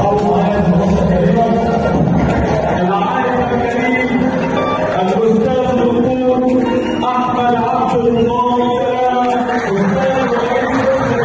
ارفعوا معايا في نص الكلمه العالم الكريم الاستاذ الدكتور احمد عبد الله سلام استاذ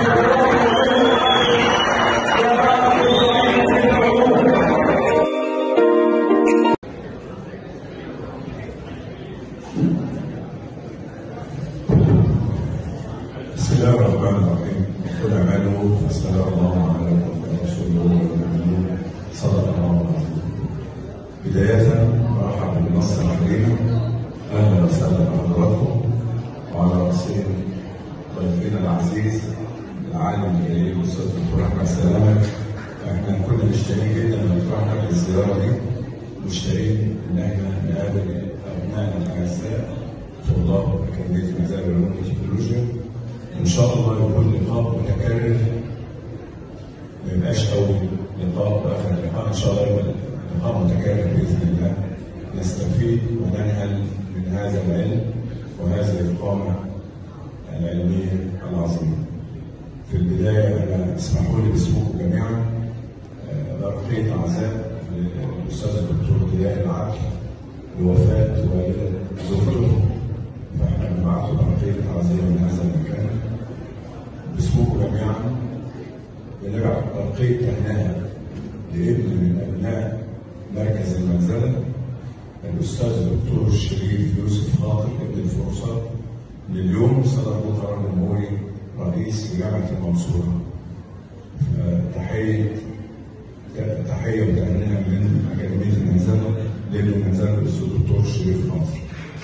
بسم الله الرحمن الرحيم قل اعملوا فسيرى الله عملكم ورسوله والمؤمنون صدق الله العظيم بداية مرحبا بمصر الكريمة أهلا وسهلا بحضراتكم وعلى رأسهم ضيفنا العزيز العالم الجليل الأستاذ الدكتور أحمد سلامة احنا كنا مشتاقين جدا من دكتور أحمد للزيارة دي مشتاقين إن احنا نقابل أبنائنا الأعزاء طلاب أكاديمية مزارع العلوم والتكنولوجيا ان شاء الله يكون لقاء متكرر ما يبقاش اول لقاء واخر لقاء ان شاء الله يبقى لقاء متكرر باذن الله نستفيد وننهل من هذا العلم وهذه القامه العلميه العظيمه. في البدايه انا اسمحوا لي باسمكم جميعا آه، برقيه عزاء للاستاذ الدكتور ضياء العدل لوفاه والده زوجته فاحنا بنبعث له برقيه تعزيه من هذا المكان باسمكم جميعا بنبعت برقيه تهنئه لابن من ابناء مركز المنزله الاستاذ الدكتور الشريف يوسف خاطر ابن الفرصه اللي اليوم صدر له قرار جمهوري رئيس جامعه المنصوره فتحيه تحيه وتهنئه من اكاديميه المنزله لابن المنزله الاستاذ الدكتور الشريف خاطر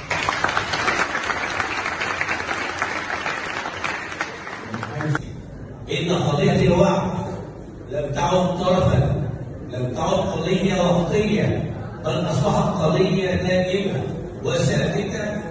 إن قضية الوعي لم تعد طرفا لم تعد قضية وقتية بل أصبحت قضية دائمة وثابتة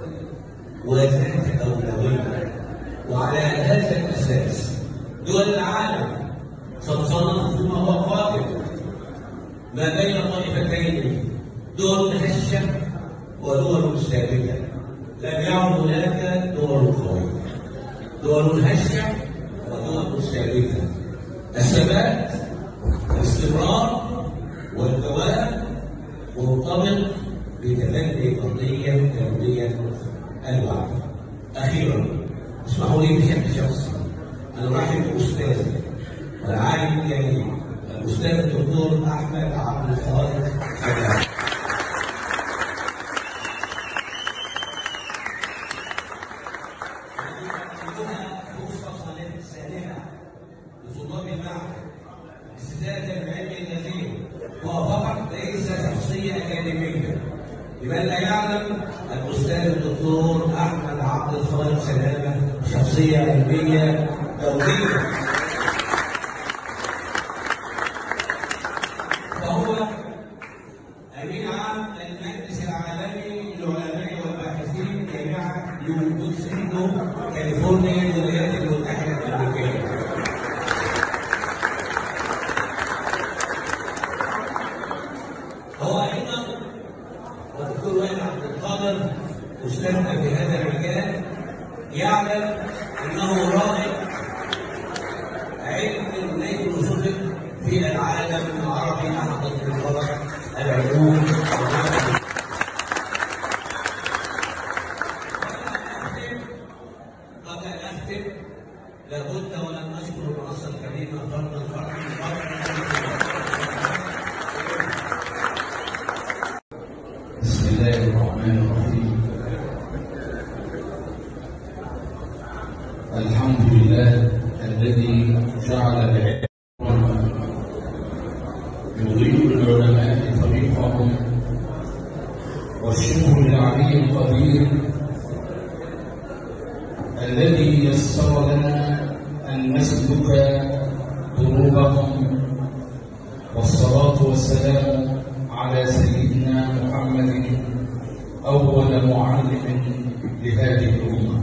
وذات أولوية وعلى هذا الأساس دول العالم تتصنف فيما هو قادم ما بين طائفتين دول هشة ودول ثابتة لم يعد هناك دول قوية دول هشة ودول ثابتة الثبات الاستمرار والدوام مرتبط بتبني قضية تنمية الوعي. أخيرا اسمحوا لي بشكل شخصي أن أرحب بأستاذي والعالم الكريم الأستاذ الدكتور أحمد عبد الخالق سلام. فرصة سانحة لطلاب المعهد استزادة العلم النذير هو فقط ليس شخصية أكاديمية لمن لا يعلم الأستاذ الدكتور أحمد عبد الخالق سلامة شخصية علمية دولية فهو أمين عام المجلس العالمي للعلماء والباحثين جامعة يونيفرسيتي كاليفورنيا الولايات المتحدة الأمريكية. هو أيضا والدكتور وائل عبد القادر أستاذنا في هذا المجال يعلم أنه رائد علم النيتروجين في العالم العربي أحد الفرق العلوم والعلم. قبل ان اختم لابد ولن اشكر المنصه الكريمه فردا فردا فردا بسم الله الرحمن الرحيم الحمد لله الذي جعل العلم يضيء العلماء طريقهم والشكر للعلي القدير الذي يسر لنا ان نسلك دروبهم والصلاة والسلام على سيدنا محمد أول معلم لهذه الأمة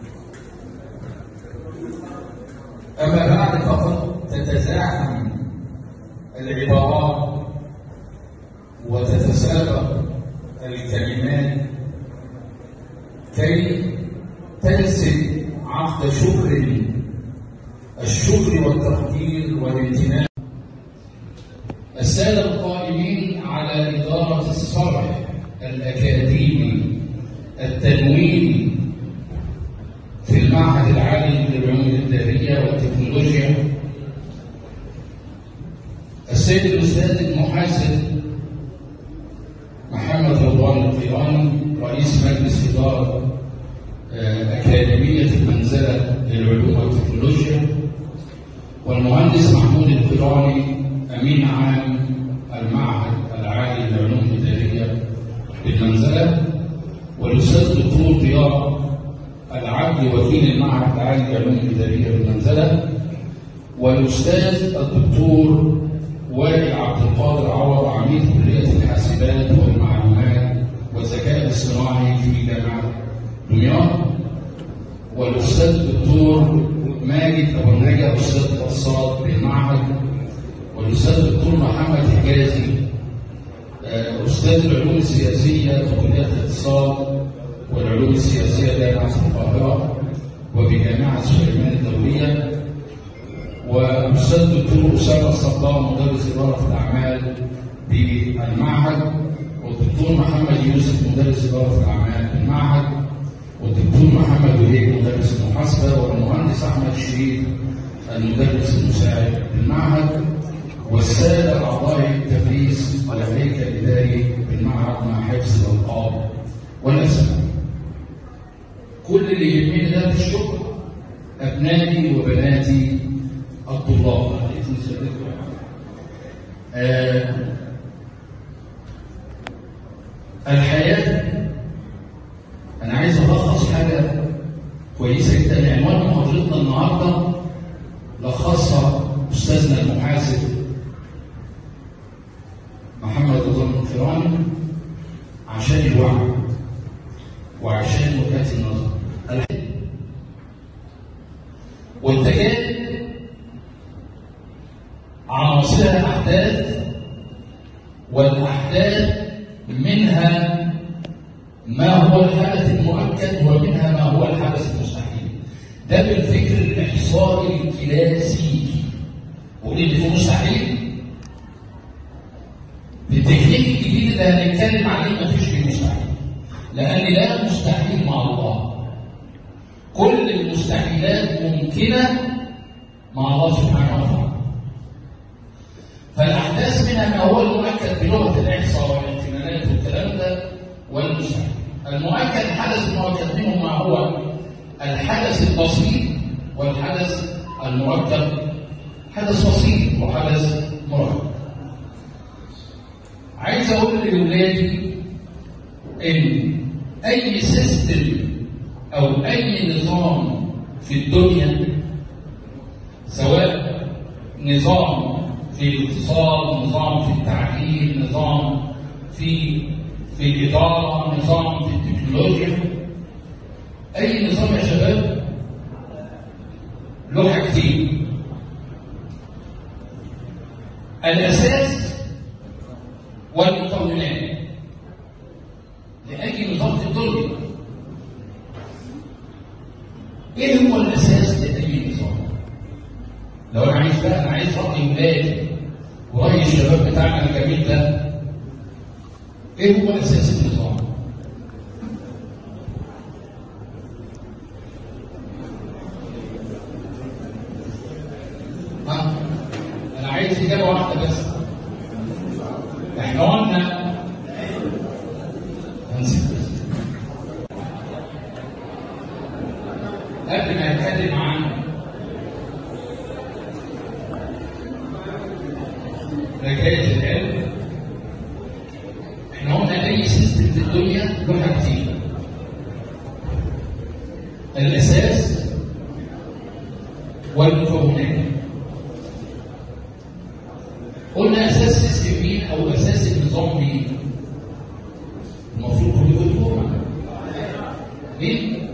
أما بعد فقد تتزاحم العبارات وتتسابق الكلمات كي تنسب عقد شكر الشكر والتقدير والامتنان السادة القائمين على إدارة الصرح الأكاديمي التنويني في المعهد العالي للعلوم الإدارية والتكنولوجيا السيد الأستاذ المحاسب محمد رضوان القيراني رئيس مجلس إدارة آه، أكاديمية المنزلة للعلوم والتكنولوجيا والمهندس محمود القيراني أمين عام المعهد العالي للعلوم الإدارية بالمنزلة والأستاذ الدكتور ضياء العبد وكيل المعهد العالي للعلوم الإدارية بالمنزلة والأستاذ الدكتور وائل عبد القادر عوض عميد كلية الحاسبات والمعلومات والذكاء الاصطناعي في جامعة دمياط والأستاذ الدكتور ماجد أبو النجا أستاذ اقتصاد بالمعهد والأستاذ الدكتور محمد حجازي آه، أستاذ العلوم السياسية في كلية الاقتصاد والعلوم السياسية جامعة القاهرة وبجامعة سليمان الدولية والاستاذ الدكتور اسامه الصدام مدرس اداره الاعمال بالمعهد والدكتور محمد يوسف مدرس اداره الاعمال بالمعهد والدكتور محمد وهيب مدرس المحاسبه والمهندس احمد شريف المدرس المساعد بالمعهد والساده اعضاء التدريس والهيكل الاداري بالمعهد مع حفظ الالقاب والاسماء كل اللي يهمني ده في الشغل ابنائي وبناتي الطلاب آه الحياة أنا عايز ألخص حاجة كويسة جدا عنوان محاضرتنا النهاردة لخصها أستاذنا المحاسب محمد رضوان القراني عشان الوعي وعشان وجهة النظر الحياة والتجارب عناصرها أحداث والأحداث منها ما هو الحدث المؤكد ومنها ما هو الحدث المستحيل ده بالفكر الإحصائي الكلاسيكي واللي في مستحيل بالتكنيك الجديد اللي هنتكلم عليه مفيش فيه مستحيل لأن لا مستحيل مع الله كل المستحيلات ممكنة مع الله سبحانه وتعالى فالأحداث منها ما هو المؤكد بلغة الإحصاء والاحتمالات والكلام ده والمستحيل المؤكد الحدث المؤكد منه ما هو الحدث البسيط والحدث المركب حدث بسيط وحدث مركب عايز أقول لأولادي إن أي سيستم أو أي نظام في الدنيا سواء نظام في الاقتصاد، نظام في التعليم، نظام في في الإدارة، نظام في التكنولوجيا أي نظام يا شباب له حاجتين الأساس والمكونات لأي نظام في الدنيا ايه هو الاساس لاي نظام؟ لو انا عايز بقى انا عايز راي ولادي وراي الشباب بتاعنا الجميل ده ايه هو اساس النظام؟ ها؟ انا عايز اجابه واحده بس احنا قلنا هنسيب قبل ما اتكلم عن ركائز العلم احنا قلنا اي سيستم في الدنيا له حاجتين الاساس والمكونات قلنا اساس سيستم مين او اساس النظام مين المفروض كله يكون مين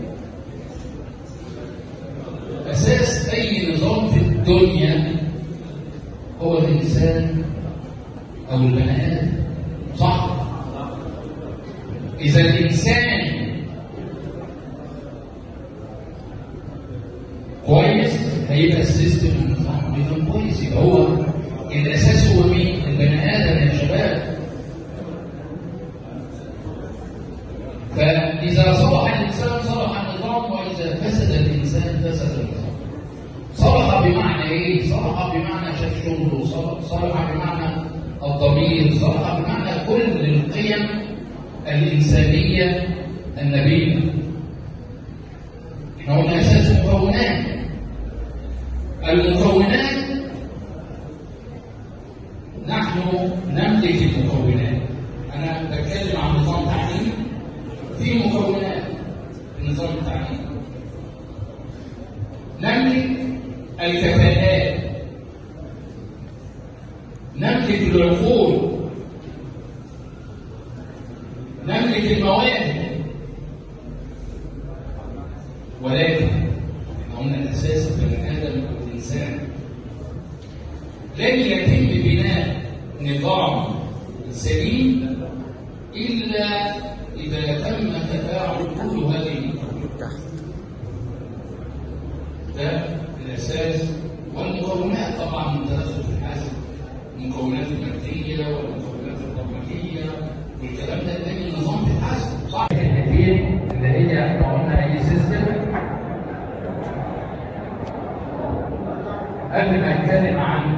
أساس أي نظام في الدنيا هو الإنسان أو البني آدم صح؟ إذا الإنسان كويس هيبقى السيستم النظام بيكون كويس يبقى هو الأساس هو مين؟ البني شاف شغله صلح صلح بمعنى الضمير صلح بمعنى كل القيم الإنسانية النبيلة احنا قلنا أساس المكونات المكونات نحن نملك المكونات أنا بتكلم عن نظام تعليم في مكونات في نظام التعليم نملك الكفاءات نملك العقول نملك المواهب ولكن احنا قلنا الاساس البني ادم او الانسان لن يتم بناء نظام سليم الا اذا تم تفاعل كل هذه المكونات ده الاساس والمكونات طبعا من تدخل في الحاسب المكونات الماديه والمكونات البرمجيه والكلام ده تاني نظام في الحاسب صح الكلمتين اللي هي احنا قلنا اي سيستم قبل ما اتكلم عن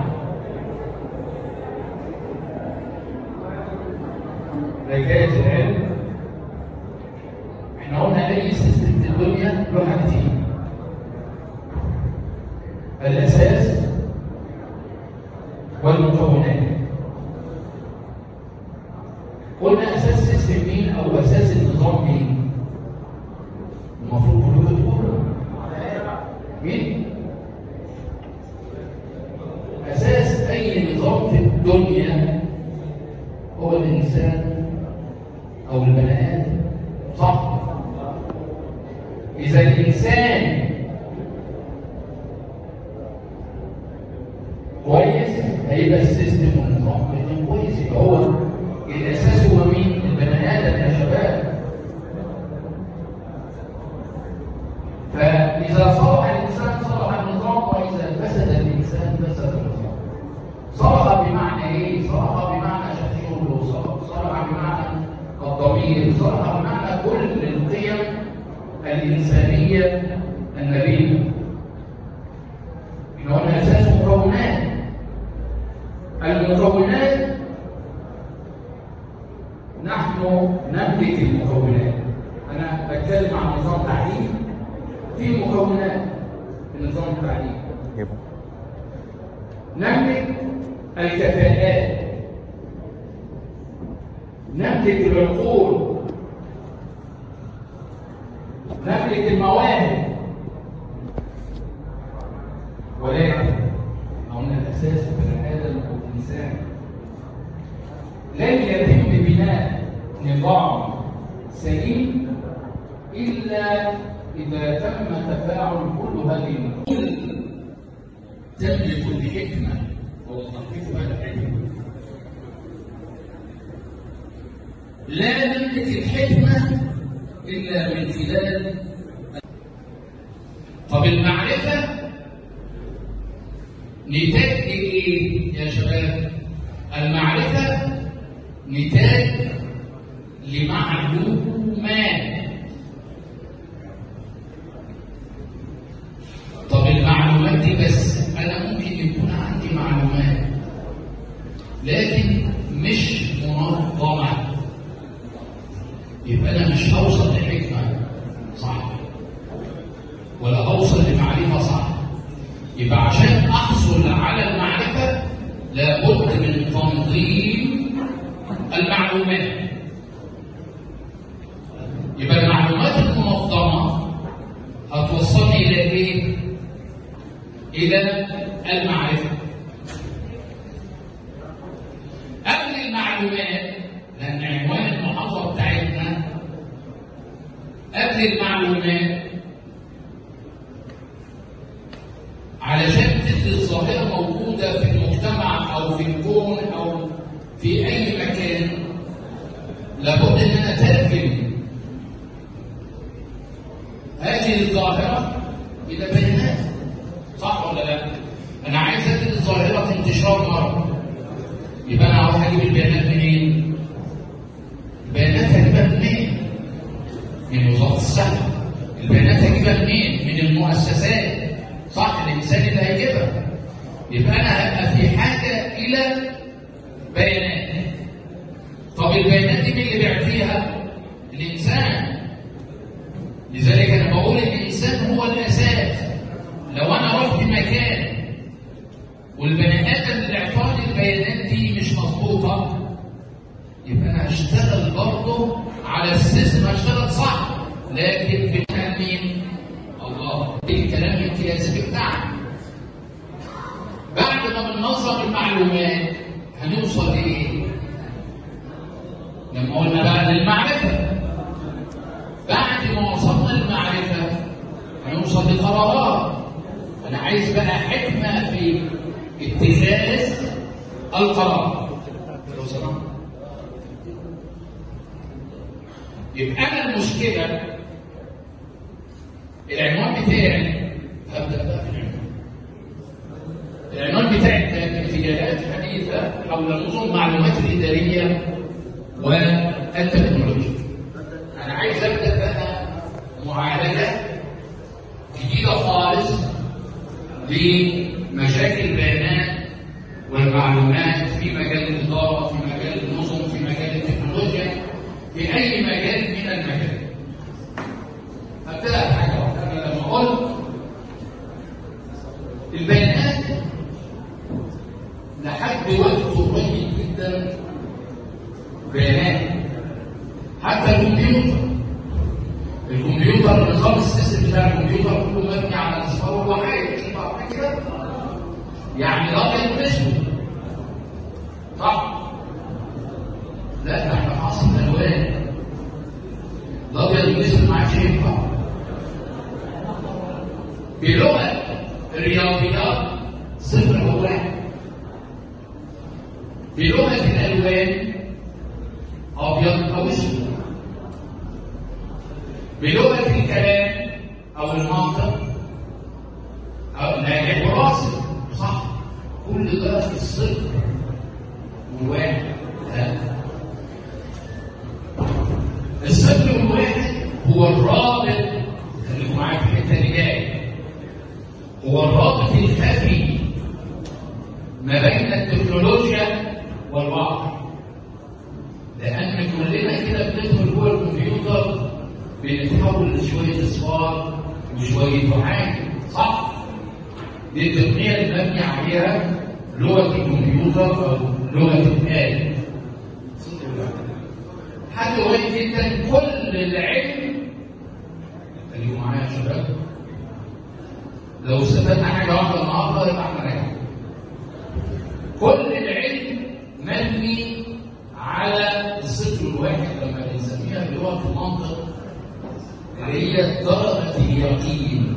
حكايه العلم احنا قلنا اي سيستم في الدنيا له حاجتين الأساس والمكونات قلنا أساس سيستم مين أو أساس النظام مين؟ المفروض كلكم تقولوا مين؟ أساس أي نظام في الدنيا هو الإنسان أو البني آدم صح؟ إذا الإنسان كويس هيبقى السيستم والنظام هيكون كويس يبقى هو الاساس هو مين؟ البني ادم يا شباب. فاذا صلح الانسان صلح النظام واذا فسد الانسان فسد النظام. صلح بمعنى ايه؟ صلح بمعنى شخصيته، صلح بمعنى الضمير، صلح بمعنى كل القيم الانسانيه النبيله. احنا قلنا اساس مكونات المكونات نحن نملك المكونات انا بتكلم عن نظام تعليم في مكونات في نظام التعليم نملك الكفاءات نملك العقول نملك المواهب ولكن قلنا الاساس في البني ادم او الانسان لن يتم بناء نظام سليم الا اذا تم تفاعل كل هذه الامور تملك الحكمه ووظيفتها الحكمه لا نملك الحكمه الا من خلال طب المعرفه نتاج ايه يا شباب المعرفه نتاج لمعلومات طب المعلومات دي بس انا ممكن يكون عندي معلومات لكن مش منظمه يبقى انا مش هوصل لحكمه صح ولا هوصل لمعرفه صح يبقى عشان احصل على المعرفه لابد من تنظيم المعلومات يبقى المعلومات المنظمه هتوصلني الى ايه؟ الى المعرفه قبل المعلومات لان عنوان المحاضره بتاعتنا قبل المعلومات علشان تدي الظاهرة موجودة في المجتمع أو في الكون أو في أي مكان لابد إن أنا أترجم هذه الظاهرة إلى بيانات صح ولا لا؟ أنا عايز أدي ظاهرة انتشار مرض يبقى أنا عاوز أجيب البيانات منين؟ البيانات هجيبها منين؟ من وزارة الصحة البيانات هجيبها منين؟ من المؤسسات صح الانسان اللي هيجيبها يبقى انا هبقى في حاجه الى بيانات طب البيانات دي مين اللي بيعطيها؟ الانسان لذلك انا بقول الانسان هو الاساس لو انا رحت مكان والبني ادم اللي اعطاني البيانات دي مش مظبوطه يبقى انا هشتغل برضه على السيستم هشتغل صح لكن في مكان مين؟ الله ده الكلام الكلاسيكي بتاعنا بعد ما بننظم المعلومات هنوصل لايه؟ لما قلنا بقى للمعرفه بعد ما وصلنا للمعرفه هنوصل لقرارات انا عايز بقى حكمه في اتخاذ القرار لو سمحت يبقى انا المشكله العنوان بتاعي هبدا بقى في العنوان العنوان بتاعي كان اتجاهات حديثه حول نظم المعلومات الاداريه والتكنولوجيا انا عايز ابدا بقى معالجه جديده خالص لمشاكل البيانات والمعلومات في مجال الاداره في مجال النظم في مجال التكنولوجيا في اي مجال من المجالات هبدأ بحاجة واحدة أنا لما قلت البيانات لحد وقت قريب جدا بيانات حتى الكمبيوتر الكمبيوتر النظام السيستم بتاع الكمبيوتر كله مبني على اصفار وحاجه كده يعني الابيض واسود صح؟ لا ده احنا في عصر الالوان الابيض والاسود ما عادش ينفع بلغه الرياضيات صفر او واحد بلغه الالوان ابيض او اسود بلغه الكلام او المنطق او ناجح وراسب صح كل ده في الصفر والواحد لا الصفر والواحد هو الرابط خليكم معايا في الحته اللي جايه هو الرابط الخفي ما بين التكنولوجيا والواقع لان كلنا كده بندخل جوه الكمبيوتر بنتحول لشويه اصفار وشويه وحاجه صح دي التقنيه اللي مبني عليها لغه الكمبيوتر او لغه الاله حد قريب جدا كل العلم خليكم معايا يا شباب لو استفدنا حاجه واحده النهارده يبقى احنا راجعين كل العلم مبني على الصفر الواحد لما بنسميها بلغه المنطق اللي هي درجه اليقين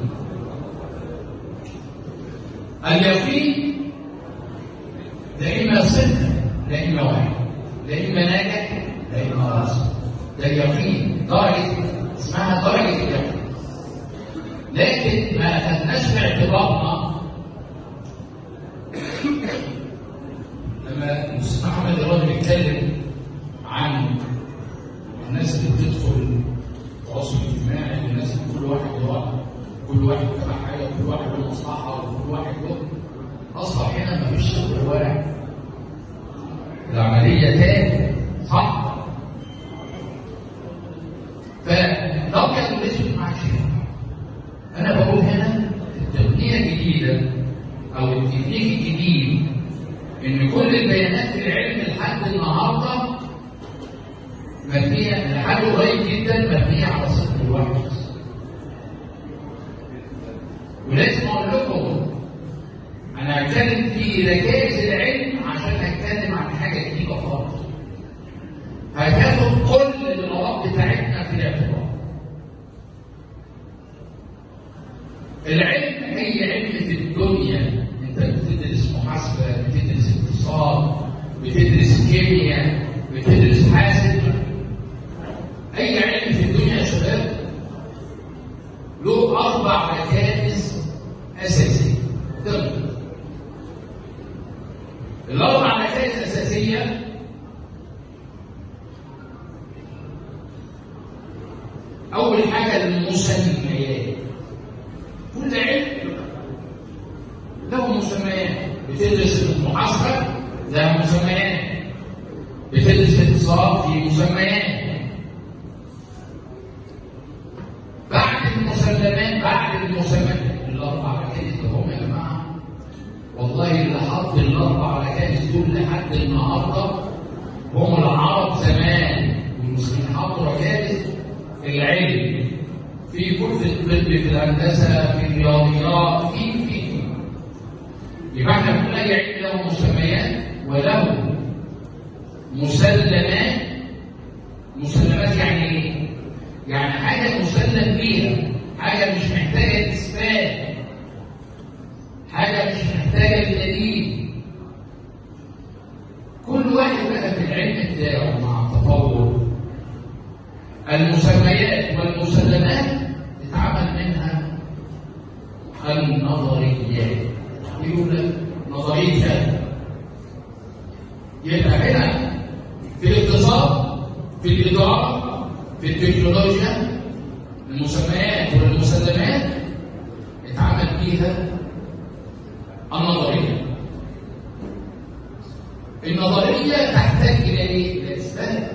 اليقين ده اما صفر لا اما واحد لا اما ناجح لا اما راسب ده اليقين درجه اسمها درجه اليقين لكن ما اخذناش في اعتبارنا لما الاستاذ محمد الراجل بيتكلم عن الناس اللي بتدخل التواصل الاجتماعي والناس اللي كل واحد له كل واحد تبع حاجه وكل واحد له مصلحه وكل واحد له اصبح هنا مفيش شغل واحد العمليه تاني صح فالابيض والاسود ما عادش انا بقول هنا التقنيه الجديده او التكنيك الجديد ان كل البيانات في العلم لحد النهارده مبنيه لحد قريب جدا مبنيه على صفر الواحد ولازم اقول لكم انا هتكلم في ركائز العلم عشان هتكلم عن حاجه جديده خالص هتاخد كل المواد بتاعتنا في الاعتبار العلم هي علم في الدنيا انت بتدرس محاسبه بتدرس اقتصاد بتدرس كيمياء بتدرس حاسب اي علم في الدنيا يا شباب له اربع ركائز اساسيه تمام الاربع ركائز اساسيه اول حاجه المسميات كل علم له مسميات لها مسميات بتدرس الاتصال في مسميات بعد المسلمات بعد المسميات الاربع ركائز اللي هم يا جماعه والله اللي حط الاربع ركائز دول لحد النهارده هم العرب زمان والمسلمين حطوا ركائز العلم في كل في الطب في الهندسه في الرياضيات في في في يبقى احنا بنقول اي علم له مسميات وله مسلمات مسلمات يعني ايه؟ يعني حاجه مسلم بيها حاجه مش محتاجه اثبات حاجه مش محتاجه دليل كل واحد بقى في العلم بتاعه مع التطور المسميات والمسلمات اتعمل منها النظريات يقول لك نظريه كذا يبقى هنا في الاقتصاد في الاداره في التكنولوجيا المسميات والمسلمات اتعمل فيها النظريه النظريه تحتاج الى ايه؟ الى اثبات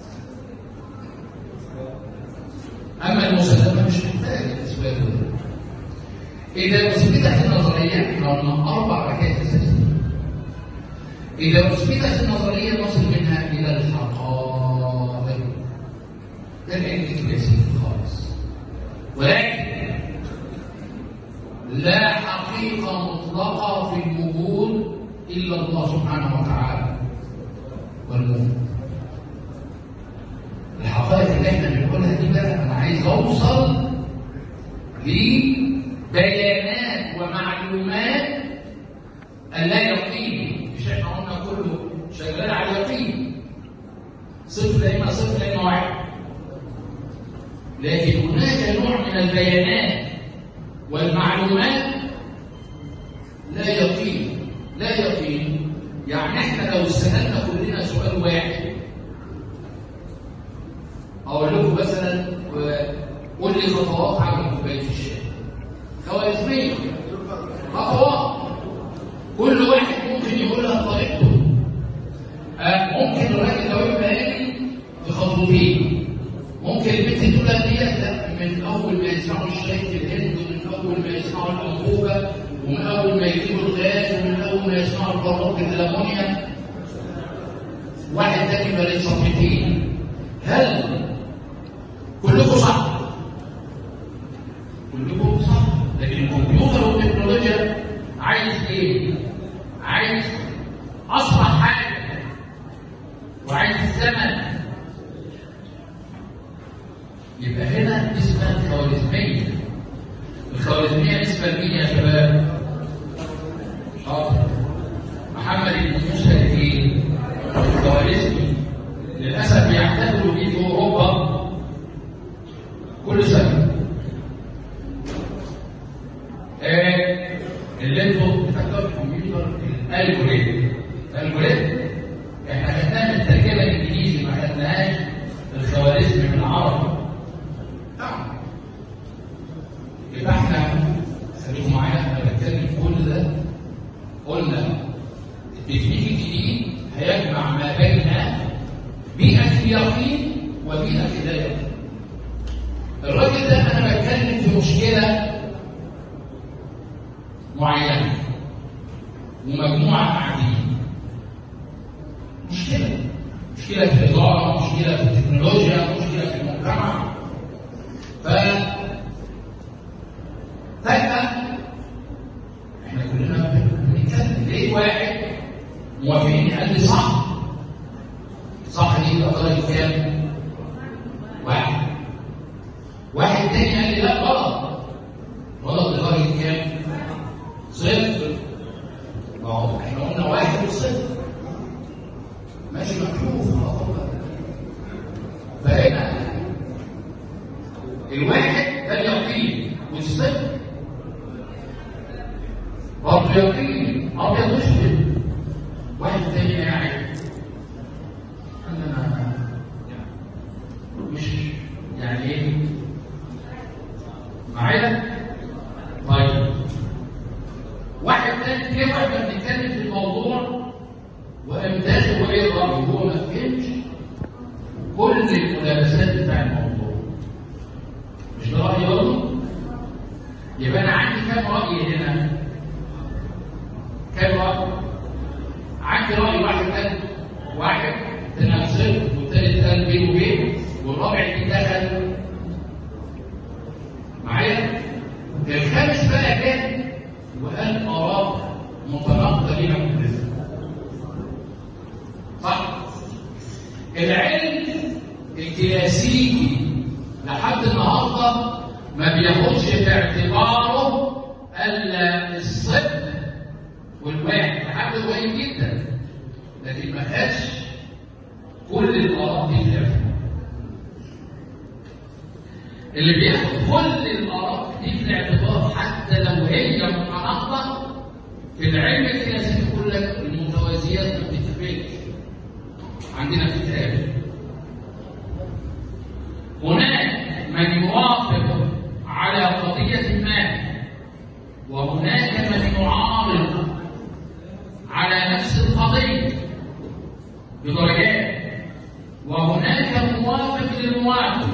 اما المسلمه مش محتاجه اثبات اذا اثبتت النظريه احنا قلنا اربع ركائز اساسيه اذا اثبتت النظريه نصل منها الى الحقائق ده العلم الكلاسيكي خالص ولكن لا حقيقه مطلقه في الوجود الا الله سبحانه وتعالى والمؤمن الحقائق اللي احنا بنقولها دي بقى انا عايز اوصل لبيانات ومعلومات اللا يقين مش احنا قلنا كله شغال على اليقين صفر لا اما صفر لا اما واحد لكن هناك نوع من البيانات والمعلومات لا يقين لا يقين يعني احنا لو سالنا كلنا سؤال واحد اقول لكم مثلا قول لي خطوات عمل كوبايه الشاي خوارزميه خطوات كل واحد ممكن يقولها بطريقته آه ممكن الراجل لو يبقى قايل بخطوتين ممكن البنت تقول لك ديت لا من اول ما يسمعوا الشاي في الهند ومن اول ما يسمعوا الانبوبه ومن اول ما يجيبوا الغاز ومن اول ما يسمعوا البراد الالمونيا واحد تاني بقى صفحتين هل كلكم صح كلكم صح لكن الكمبيوتر والتكنولوجيا عايز ايه عايز اسرع حاجه وعايز الزمن يبقى هنا اسمها الخوارزميه الخوارزميه نسبه لمين يا شباب شاطر محمد بن موسى الايه الخوارزمي للاسف بيعتبروا بيه في اوروبا كل سنه آه اللي انتوا بتفكروا في الكمبيوتر الالجوريثم الالجوريثم احنا خدناها من الترجمه الانجليزي ما خدناهاش الخوارزمي من العربي نعم يبقى احنا خليكم معايا انا بتكلم في كل ده قلنا التكنيك الجديد هيجمع ما بين بيئه اليقين وبيئه اللا يقين الراجل ده انا بتكلم في مشكله معينه ومجموعه قاعدين مشكله مشكله في الاداره مشكله في التكنولوجيا مشكله في المجتمع ف فجاه احنا كلنا بنتكلم ليه واحد موافقين قال لي صح صح دي يبقى درجه كام؟ واحد واحد تاني قال لي لا غلط غلط لدرجه كام؟ صفر ما هو احنا قلنا واحد وصفر ماشي مكتوب على طول فهنا الواحد ده اليقين والصفر برضه يقين ابيض واسود واحد تاني قاعد انا مش يعني ايه معايا طيب واحد تاني في واحد بنتكلم في الموضوع وقال راي وهو ما فهمش كل الملابسات بتاع الموضوع مش ده راي برضه؟ يبقى انا عندي كام راي هنا؟ كام راي؟ عندي راي واحد قال واحد تنام صفر والثالث قال بين وبين والرابع دي دخل معايا؟ الخامس بقى كان وقال اراء متناقضه لينا كلنا صح؟ العلم الكلاسيكي لحد النهارده ما بياخدش في اعتباره الا الصدق والواحد لحد قريب جدا لكن ما خدش كل الاراء دي في الاعتبار اللي بياخد كل الاراء دي في الاعتبار حتى لو هي متناقضه في العلم الكلاسيكي يقول لك المتوازيات ما بتتفقش عندنا كتاب هناك من يوافق على قضية ما وهناك من يعارض على نفس القضية بدرجات وهناك موافق للموافق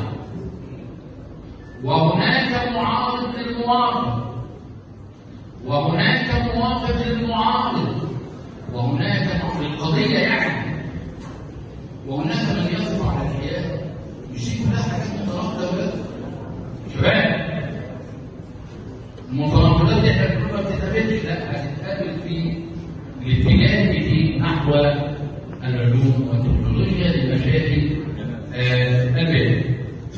وهناك معارض للمعارض وهناك موافق للمعارض وهناك للقضية يعني وهناك من يصبر على الحياة مش دي كلها حاجات متناقضة ولا شباب المتناقضات دي احنا بنقول ما بتتقابلش لا هتتقابل في الاتجاه دي نحو العلوم والتكنولوجيا لمشاكل آه البيئة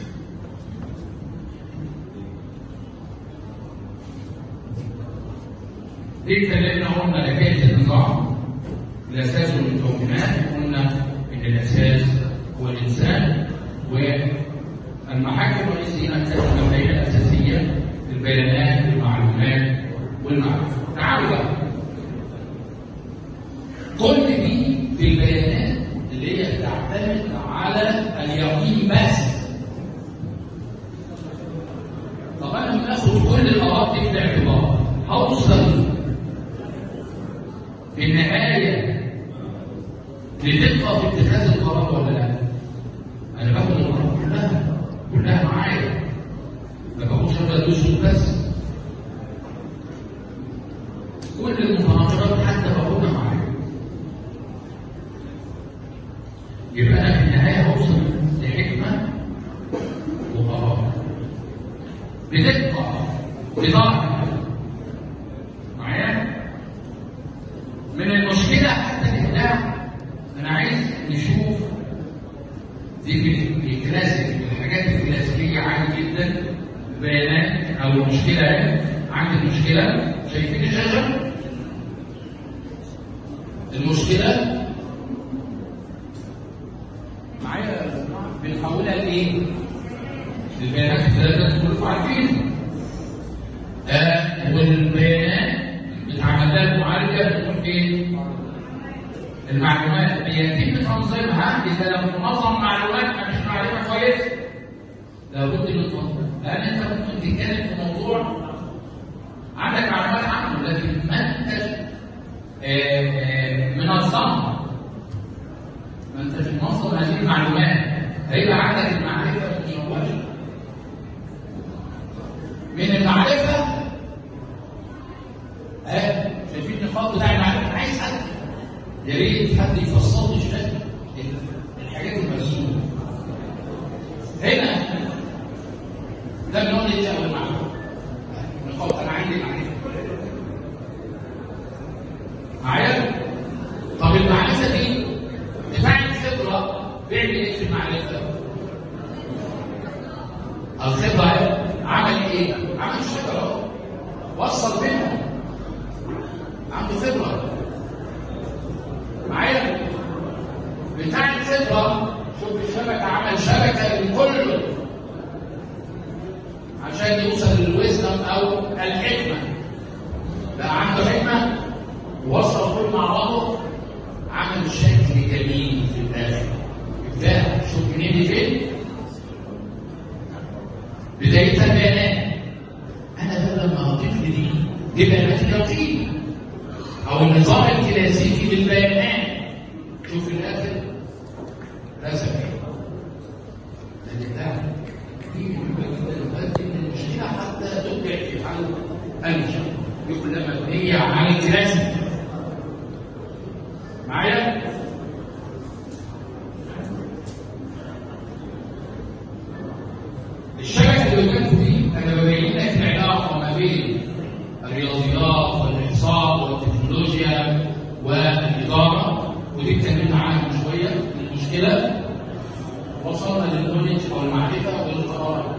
دي اتكلمنا قلنا لكيفية النظام الأساس والمكونات قلنا إن الأساس هو الإنسان والمحاكم الرئيسية تشمل بين الأساسية البيانات والمعلومات والمعرفة تعالوا بقى كل دي في البيانات اللي هي بتعتمد على اليقين بس طب انا بناخد كل الاراء دي في الاعتبار هوصل في النهايه لدقه في اتخاذ القرار ولا لا؟ انا باخد القرار كلها كلها معايا ما باخدش بدوس بس كل المتناقضات حتى باخدها معايا يبقى انا في النهايه هوصل لحكمه وقرار بدقه بدقه معايا من المشكله حتى الابداع انا عايز نشوف دي في الكلاسيك الحاجات الكلاسيكيه عادي جدا بيانات او المشكله عندي المشكله شايفين الشاشه المشكله معايا بنحولها لايه؟ البيانات الثلاثه كلكم عارفين آه والبيانات بتعمل لها المعالجه بتقول ايه؟ المعلومات بيتم تنظيمها اذا لم تنظم معلومات مش معلومه كويسه لابد من تنظيمها لان انت ممكن تتكلم في موضوع عندك معلومات عنه لكن ما انتش منظمها ما انتش منظم هذه المعلومات هيبقى عندك المعرفه مشوشه من المعرفه ها شايفين النقاط بتاع المعرفه عايز حد يا ريت حد يفصل لي شويه الحاجات المرسومه هنا ده بنقول ايه اول معلومه نقاط انا عندي معرفه معايا طب المعرفه دي بتاع الخبره بيعمل ايه في المعرفه الخبره عمل ايه عمل شجره وصل بينهم عنده خبره معايا بتاع الخبره شوف الشبكه عمل شبكه لكله عشان يوصل للويزدم او الحكمه بقى عنده حكمه وصل كل مع بعضه عمل شكل جميل في الاخر ابداع شوف منين دي فين بدايه البيانات انا بقى لما اضيف لي دي دي بيانات اليقين او النظام الكلاسيكي للبيانات شوف الاخر رسم ايه لان ده دي مهمه جدا وتؤدي ان المشكله حتى تبدع في حل انشا يبقى مبنيه على الرسم معايا؟ الشبكه اللي قدامكم دي انا ببين لك العلاقه ما بين الرياضيات والاحصاء والتكنولوجيا والاداره ودي اتكلمنا عنها من شويه المشكله وصلنا للنولج او المعرفه والقرار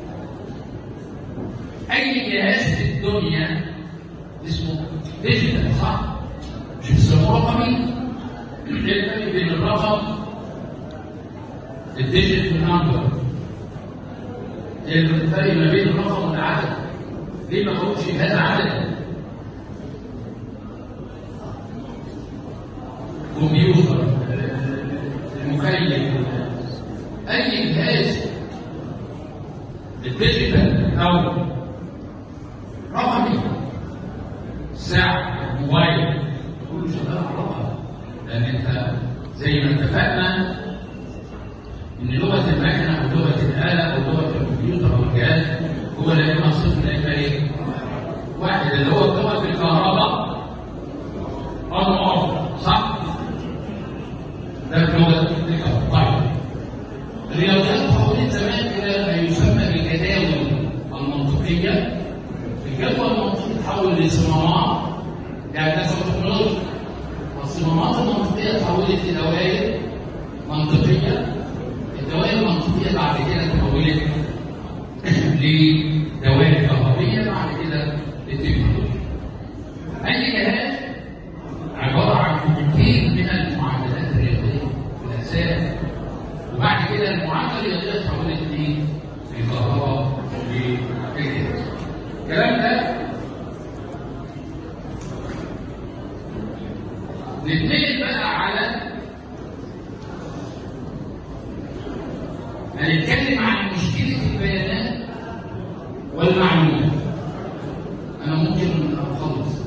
اي جهاز في الدنيا اسمه ديجيتال صح؟ مش بيسموه رقمي ايه الفرق بين الرقم الديجيتال نمبر ايه الفرق ما بين الرقم والعدد ليه ما بقولش هذا عدد كمبيوتر المكيف اي جهاز الديجيتال او رقمي ساعه موبايل كله شغال على الرقم لان انت زي ما اتفقنا ان لغه المكنه او لغه الاله او لغه الكمبيوتر او الجهاز هو لا اما صفر لا اما ايه؟ واحد اللي هو لغه الكهرباء اون اوف صح؟ ده لغه الكهرباء طيب الرياضيات تحولت زمان الى ما يسمى بالجداول المنطقيه الجدول المنطقي تحول لصمامات يعني ده تكنولوجيا والصمامات المنطقيه تحولت لدوائر منطقيه الدوائر المنطقيه بعد كده تحولت لدوائر كهربيه بعد كده للتكنولوجيا اي جهاز عباره عن كتير من المعادلات الرياضيه في الاساس وبعد كده المعادله الرياضيه تحولت للكهرباء وللجهاز الكلام ده نتنقل بقى على هنتكلم عن مشكلة البيانات والمعلومات أنا ممكن أخلص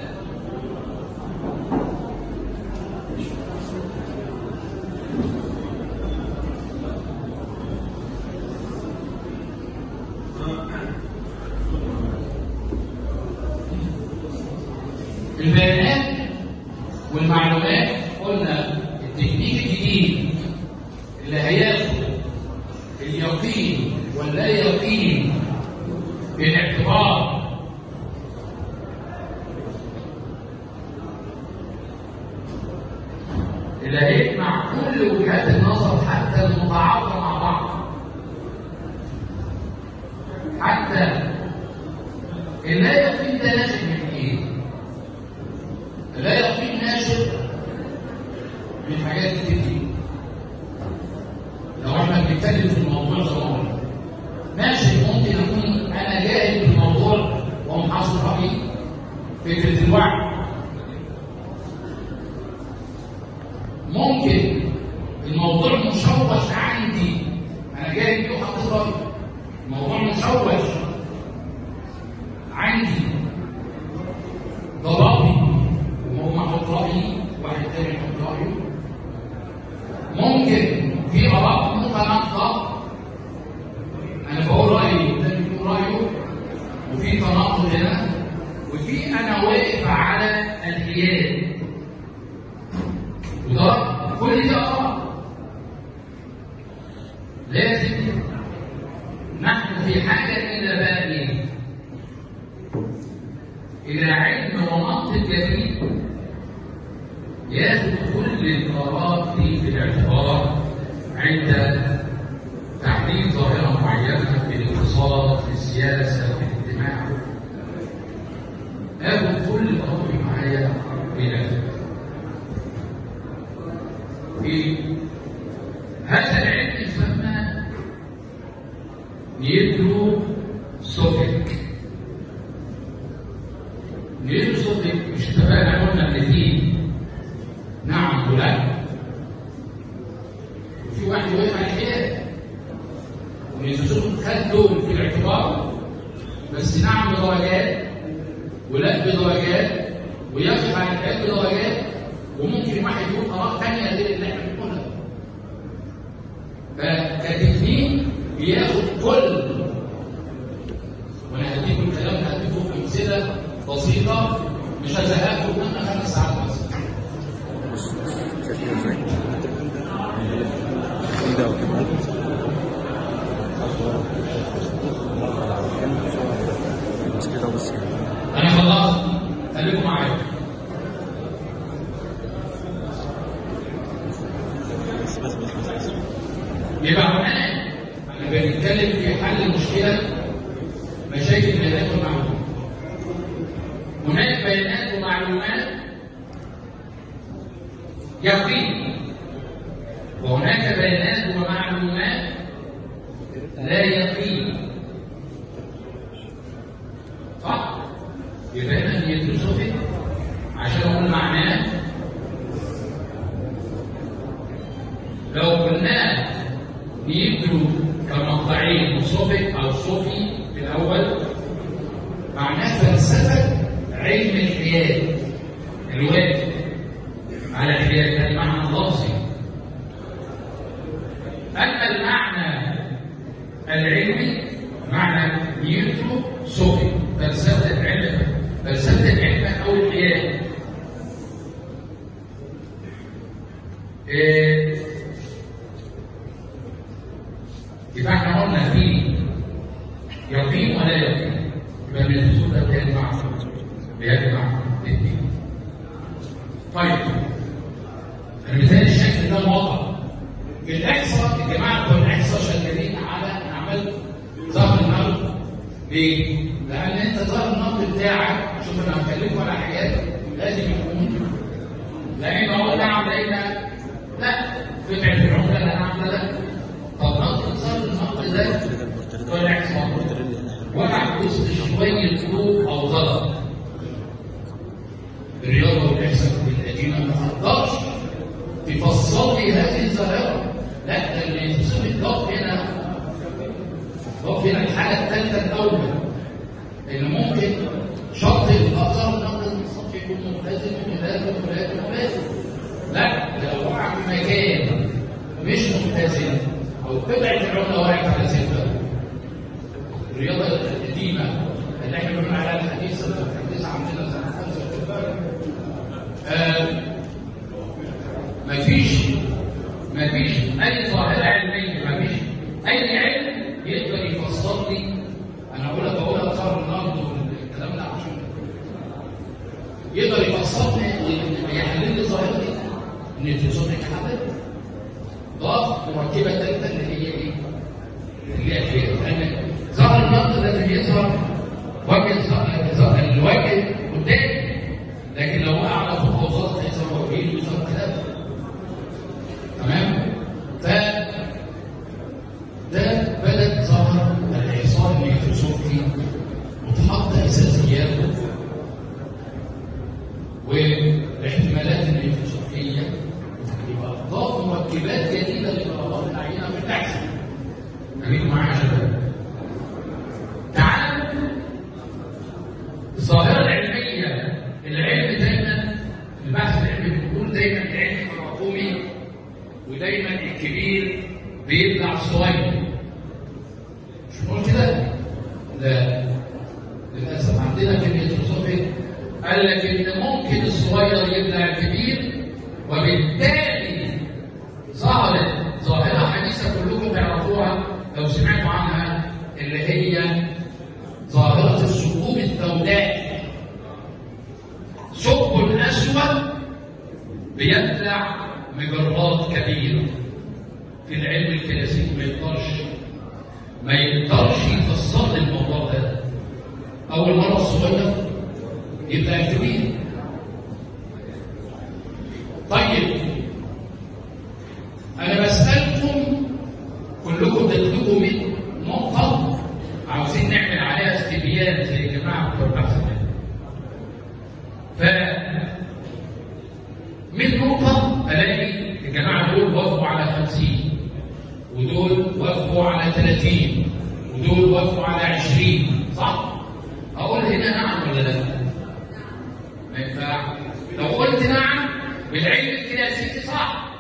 البيانات والمعلومات قلنا التكنيك الجديد اللي هياخد اليقين واللا يقين بالاعتبار اللي هيجمع كل وجهات النظر حتى المتعاطفه مع بعض حتى اللا يقين ده ناشئ من ايه؟ اللا يقين ناشئ من حاجات كتير جدا لو احنا بنتكلم في الموضوع ده مرة. ماشي ممكن اكون انا جاهل في الموضوع ومحاصر رايي فكره الوعي ممكن الموضوع مشوش عندي انا جاهل فيه وحاطط رايي الموضوع مشوش عندي ده رايي وهو محط رايي واحد تاني يحط رايه ممكن في اراء متناقضه انا بقول رايي والتاني بيقول رايه وفي تناقض هنا وفي انا واقف على الحياد وده كل دي اراء لازم نحن في حاجه الى بقى ايه؟ الى علم ومنطق جديد ياخذ كل القرارات دي في الاعتبار عند تحديد ظاهرة معينة في الاقتصاد في السياسة في الاجتماع آخذ كل الأمر معايا في الاعتبار في هذا العلم يسمى نيدرو سوفيك نيدرو سوفيك مش اتفقنا قلنا ان فيه نعم ولا وفي واحد واقف على الحياد ونيوتن خد دول في الاعتبار بس نعم بدرجات ولا بدرجات ويقف على الحياد بدرجات وممكن واحد يقول اراء ثانيه غير اللي احنا بنقولها فكتكنيك بياخد كل وانا هديكم الكلام ده هديكم امثله بسيطه مش هزهقكم منها خمس ساعات بس انا خلصت خليكم معايا يبقى هناك احنا بنتكلم في حل مشكله مشاكل بيانات ومعلومات هناك بيانات ومعلومات يقين وهناك بيانات ومعلومات لا يقين صح؟ يبقى هنا يدرسوا فيه عشان اقول معناه لو قلنا نيجوا كمقطعين صوفي او صوفي في الاول معناه فلسفه علم الحياد الواقف على الحياد ده المعنى اللفظي اما المعنى العلمي معنى نيوترو صوفي فلسفه العلم فلسفه العلم او الحياد إيه يبقى احنا قلنا في يقين ولا يقين يبقى من الفصول ده بيجمع بيجمع الاثنين طيب المثال الشكل ده واضح في الاحصاء الجماعه بتوع الاحصاء شغالين على اعمال ظهر النقد ليه؟ لان انت ظهر النقد بتاعك شوف انا هكلمكم على حاجات لازم يكون لان هو نعم لقينا لا قطعه العمله لا نعم لا طب نقد ظهر النقد ده بتوع الاحصاء وقع وسط شويه ظروف او غلط الرياضه والاحصاء القديمه ما تقدرش تفصل لي هذه الظاهره لا ده اللي يتصل الضغط هنا الضغط هنا الحاله الثالثه الاول اللي ممكن شرط الاثر نقد السطح يكون ملتزم ملازم ملازم ملازم لا ده لو وقع في مكان مش ملتزم او قطعه العمله وقعت على صفر الرياضه القديمه اللي احنا بنقول عليها الحديثه الحديثه عندنا سنه 55 آه مفيش مفيش اي ظاهره علميه مفيش اي علم يقدر يفسر لي انا بقول لك بقول لك صار النقد والكلام ده عشان يقدر يفسر لي يحلل لي ظاهره دي ان توصل لك حدث ضاف مركبه ثالثه اللي هي ايه؟ اللي هي الخير لان ظهر النقد لازم يظهر وجه ظهر الوجه قدامي لكن لو وقع على فوق وسط هيظهر وجهين ويظهر كده تمام ف ده بدأ ظهر الإحصاء الميكروسكوبي وتحط أساسياته والاحتمالات الميكروسكوبية يبقى ضاف مركبات جديدة لطلبات العينة في البحث خليكم معايا يا شباب تعالوا الظاهرة العلمية العلم دايما البحث العلمي بنقول دايما العلم تراكمي ودايما الكبير بيبلع الصغير مش بنقول كده؟ لا للاسف عندنا كميه فلسفه قال لك ان ممكن الصغير يبلع الكبير وبالتالي ظهرت ظاهره حديثه كلكم تعرفوها لو سمعتوا عنها اللي هي ظاهره الثقوب السوداء ثقب اسود بيبلع مجرات كبيره في العلم الكلاسيكي ما يقدرش ما يقدرش يفسر لي الموضوع ده اول مره الصغير يبقى كبير طيب انا بسالكم كلكم تكتبوا من نقطه عاوزين نعمل عليها استبيان زي الجماعه بتوع البحث ف من نقطه الاقي الجماعه دول وافقوا على 50 ودول وافقوا على 30 ودول وافقوا على 20 صح؟ اقول هنا نعم ولا لا؟ ما ينفع لو قلت نعم بالعلم الكلاسيكي صح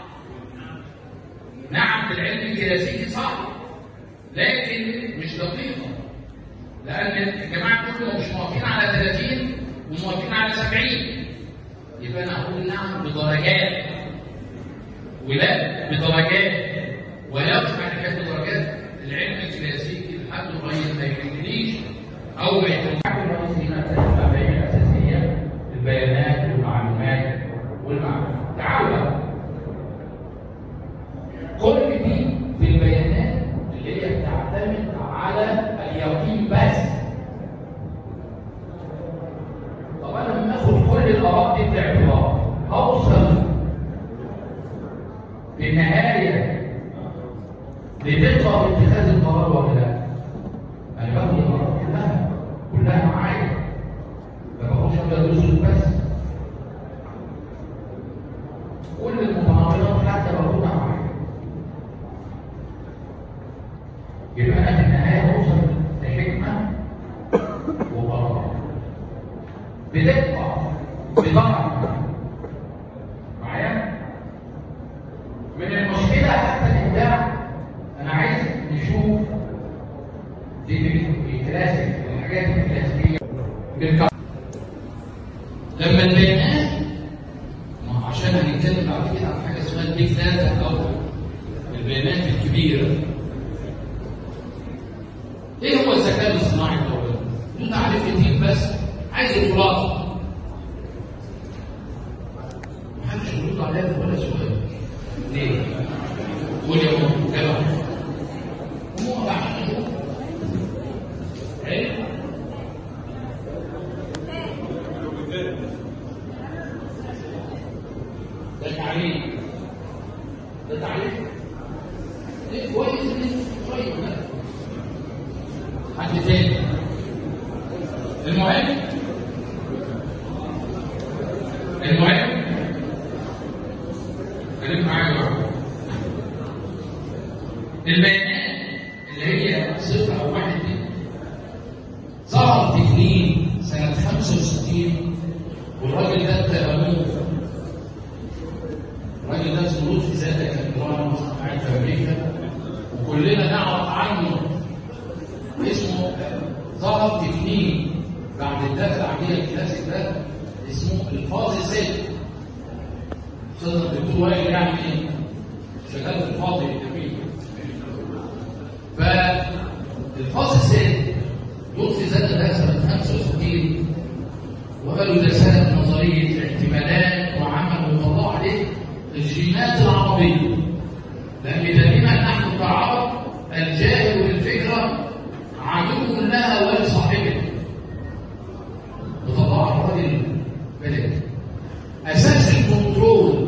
نعم بالعلم الكلاسيكي صح لكن مش دقيقة لأن الجماعة كلهم مش موافقين على 30 وموافقين على 70 يبقى أنا أقول نعم بدرجات ولا بدرجات ويقف عن حاجات بدرجات العلم الكلاسيكي لحد قريب ما يهمنيش أو ما يهمنيش هنا تتابعين الأساسية البيانات والمعلومات والمعرفة تعالوا كل دي في البيانات اللي هي بتعتمد على اليقين بس طب انا لما اخد كل الاراء دي في الاعتبار اوصل في النهايه لدقه في اتخاذ القرار ولا لا؟ انا باخد الاراء كلها كلها معايا ما باخدش ابدا جزء بس كل المتناقضات حتى باخدها معايا يبقى انا في النهايه اوصل لحكمه وقرار بدقه بدقه معايا من المشكله حتى الابداع انا عايز نشوف دي في الكلاسيك الحاجات الكلاسيكيه بالك- لما البيانات ما عشان هنتكلم بعد كده عن حاجه اسمها البيج داتا او البيانات الكبيره ايه هو الذكاء الاصطناعي الاول؟ بدون تعريف كتير بس عايز الخلاصه محدش يرد عليها في ولا سؤال ليه؟ قول يا ام كده هو بعد حلو ده تعريف ده تعريف ليه كويس ليه شويه لا حد تاني المهم المهم خليك معايا بقى البيانات اللي هي صفر او واحد دي ظهر تكنيك سنة 65 والراجل ده اتهموه الراجل ده اسمه لطفي زاده كان درامي قاعد في امريكا وكلنا نعرف عنه اسمه ظهر تكنيك بعد الداتا العاديه الكلاسيك ده اسمه الفاضي سيت صدق الدكتور وائل يعني ايه؟ شغال في الفاضي الجميل فالفاضي سيت لطفي زاد ده سنه 65 وقالوا ده سنه نظريه احتمالات وعمل وطلعوا عليه الجينات العربيه لان دائما نحن كعرب الجاهل بالفكره عدو لها ولصاحبه وطلع الراجل بلد اساس الكنترول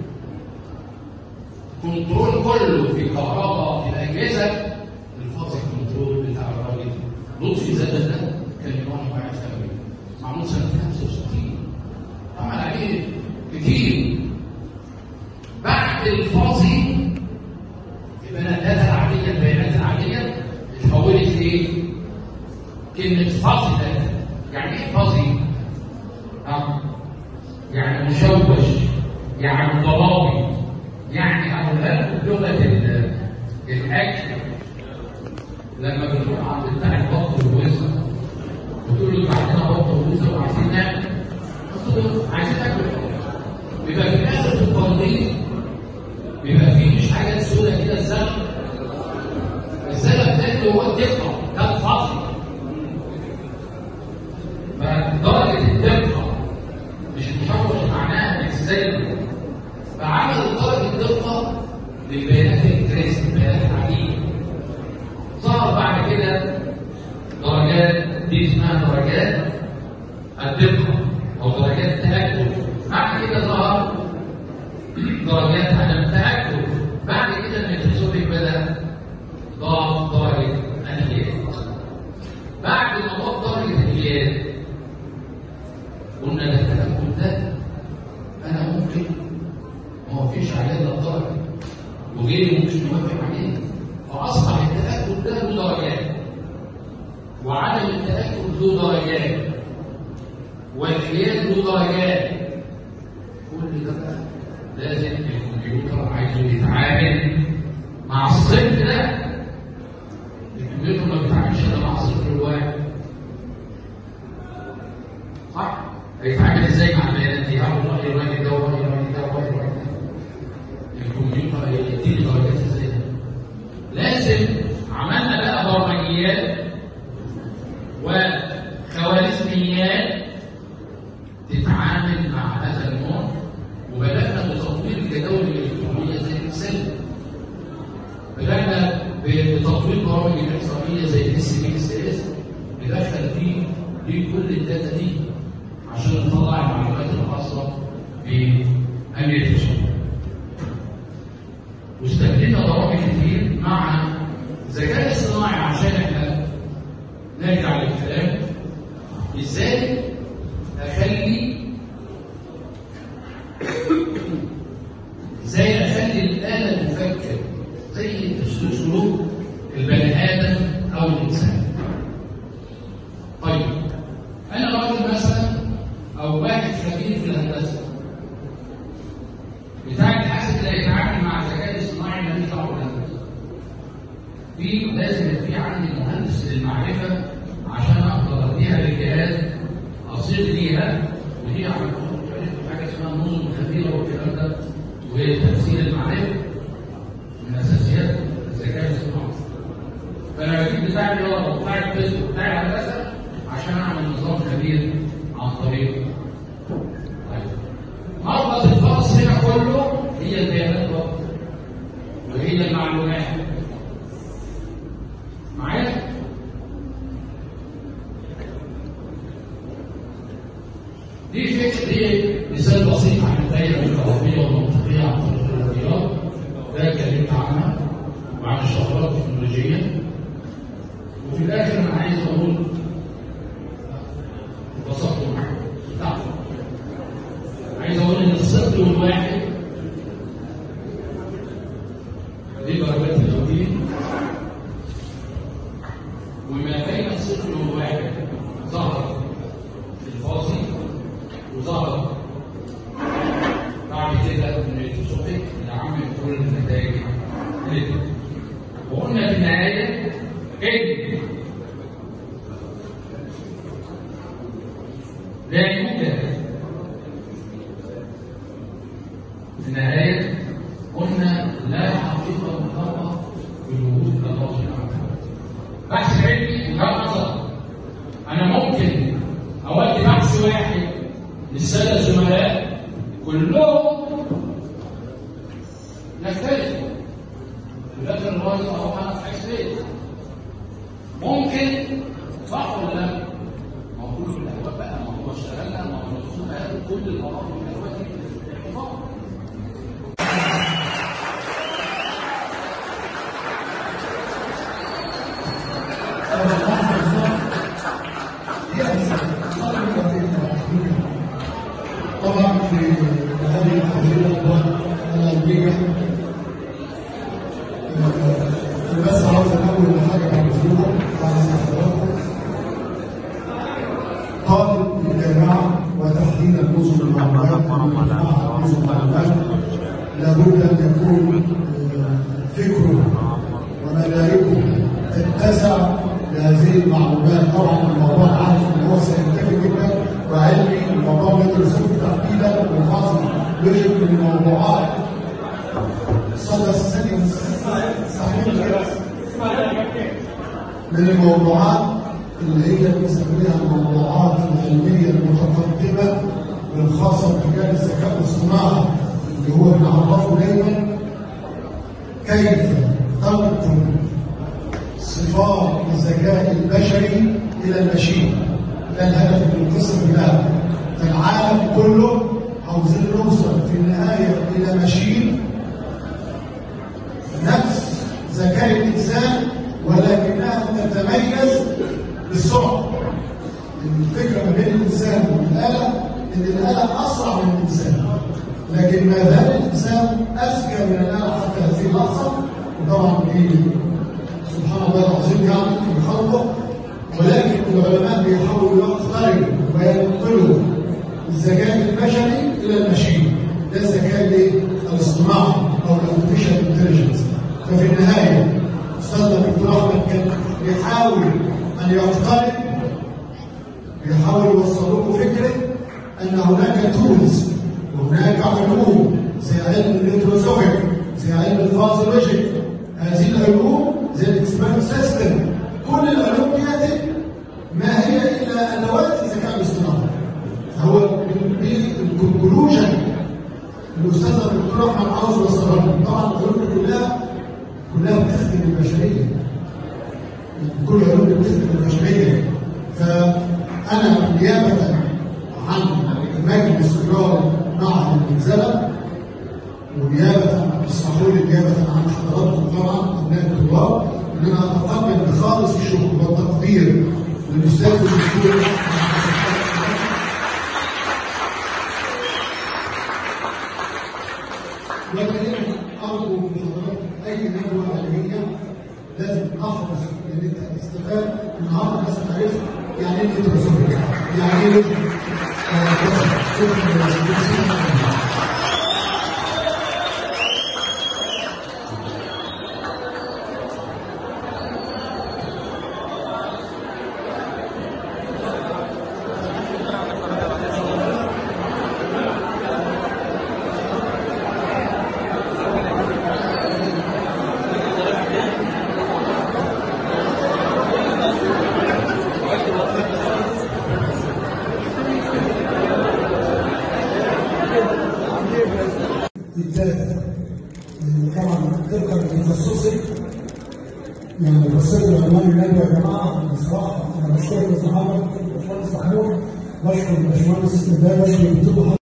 كنترول كله في كهرباء في الاجهزه الفاظ الكنترول بتاع الراجل لطفي زاد ده كان يروح واحد ثانوي معمول سنه 65 عمل عليه كتير بعد الفاظي يبقى انا الداتا العاديه البيانات العاديه اتحولت لايه؟ كلمه فاضي داتا يعني ايه فاضي؟ ها؟ يعني مشوش يعني ضبابي يعني اقولها لكم بلغه ال- الاكل لما بنروح عند بتاع البط والوزن وتقول له عندنا بط ووزن وعايزين ناكل قلت له عايزين ناكل بيبقى في الاخر في التنظيف بيبقى فيه مش حاجات سودة كده الزلق الزلق ده اللي هو الدقة ده الفصل فدرجة الدقة مش مشوش معناها انك ازاي فعمل درجة الدقة للبيانات الكريس البيانات العادية ظهر بعد كده درجات دي اسمها درجات الدقة أو درجات التأكد بعد كده ظهر درجات عدم التأكد بعد كده الميكروسكوبيك بدأ ضاف درجة الإليات بعد ما ضاف درجة الإليات قلنا ده التأكد ده أنا ممكن ما وافقش عليه إلا الدرجة وغيري ممكن يوافق عليه فأصبح التأكد ده له درجات وعدم التأكد له درجات والحياد له درجات كل ده بقى لازم الكمبيوتر عايزه يتعامل مع الصفر ده الكمبيوتر ما بيتعاملش الا مع الصفر الواحد صح؟ هيتعامل ازاي مع البيانات دي؟ هاخد راي الراجل ده وراي الراجل ده وراي الراجل ده الكمبيوتر هيديني درجات ازاي؟ لازم عملنا بقى برمجيات وخوارزميات تتعامل مع هذا النوع وبدأنا بتطوير الجداول الإلكترونية زي الإكسل بدأنا بتطوير برامج الإحصائية زي الاس بي اس اس ندخل فيه فيه كل الداتا دي عشان نطلع المعلومات الخاصة بأمر التشغيل واستخدمنا برامج كتير مع الذكاء الاصطناعي عشان احنا نرجع للكلام ازاي اخلي ازاي اخلي الاله تفكر زي سلوك البني ادم او الانسان طيب انا راجل مثلا او واحد خبير في الهندسه بتاع الحاسب اللي هيتعامل مع الذكاء الاصطناعي ماليش دعوه بالهندسه في لازم يبقى في عندي مهندس للمعرفه عشان اقدر اديها للجهاز اصيغ ليها ودي حاجه اسمها النظم الخبيره والكلام ده وتفسير المعرفه من اساسيات الذكاء الاصطناعي فانا بجيب بتاع الرياضه بتاع الفيزياء بتاع الهندسه عشان اعمل نظام كبير عن طريق طيب مربط الفرس هنا كله هي البيانات برضه وهي المعلومات معايا؟ دي فكرة دي مثال بسيط عن الدايرة الكهربية والمنطقية عن طريق الرياضيات ده اتكلمت عنها وعن الشفرات التكنولوجية وفي الآخر أنا عايز أقول اتبسطت معاكم لا عايز أقول إن الصفر والواحد دي درجات التوجيه وما بين الصفر والواحد ظهر الفاصل وظهر بعد كده من التوفيق لعمل كل النتائج اللي وقلنا في النهايه ان لا يوجد في النهايه قلنا لا حقيقه مطلقه بوجود الله سبحانه وتعالى بحث علمي وجهه نظر انا ممكن اودي بحث واحد للساده الزملاء كلهم يختلفوا ولكن الراجل اهو انا في حيث ليه ممكن صح ولا لا؟ ما هو كل الاهواء بقى ما هو اشتغلنا ما هو الرسول قال كل المرات والاهواء دي الاحتفاظ طبعا في هذه الحفله العلميه بس عاوز اقول حاجه عن الفيوم عن حضراتكم طالب الجامعه وتحديدا نظم المعلومات مع نظم المعلومات لابد ان يكون فكره ومداركه تتسع لهذه المعلومات طبعا الموضوع عارف ان هو سينتفك جدا وعلمي الموضوع ندرسه تحديدا وخاص لوجيك من الموضوعات الصدى الثاني صحيح من الموضوعات اللي هي بنسميها الموضوعات العلميه المتقدمه والخاصه بمجال الذكاء الاصطناعي اللي هو بنعرفه دايما كيف تنقل صفات الذكاء البشري الى الماشين ده الهدف من القسم ده في العالم كله عاوزين نوصل في النهايه الى ماشين نفس ذكاء الانسان ولكنها تتميز بالسرعه الفكره ما بين الانسان والاله ان الاله اسرع من الانسان لكن ما زال الانسان اذكى من الاله حتى هذه اللحظه وطبعا دي سبحان الله العظيم يعني في خلقه ولكن العلماء بيحاولوا يقتربوا وينقلوا الذكاء البشري الى الماشين ده الذكاء الايه؟ الصناعه او الارتفيشال انتليجنس ففي النهايه استاذنا الدكتور احمد كان بيحاول ان يقترب بيحاول يوصل لكم فكره ان هناك تولز وهناك علوم زي علم الانتروسوفيك زي علم الفازولوجيك هذه العلوم زي الاكسبيرمنت سيستم كل العلوم دي ما هي الا ادوات الذكاء الاصطناعي هو بالكونكلوجن الاستاذ الدكتور احمد عاوز يوصلها لنا. طبعا العلوم دي كلها كلها بتخدم البشريه كل العلوم دي بتخدم البشريه فانا نيابه عن مجلس اداره معهد المنزله ونيابه اسمحوا لي نيابه عن حضراتكم طبعا ابناء الطلاب ان انا اتقبل بخالص الشكر والتقدير للاستاذ الدكتور ولكن ارجو من حضرتك اي ندوه علميه لازم احرص ان انت تستفاد النهارده الناس تعرف يعني ايه انتروسوفيك يعني ايه بالذات طبعا طبقا لتخصصي يعني بصير العنوان النبي يا جماعه بصراحه انا بشكر الصحابه باشمهندس محمود بشكر الباشمهندس ده بشكر الدكتور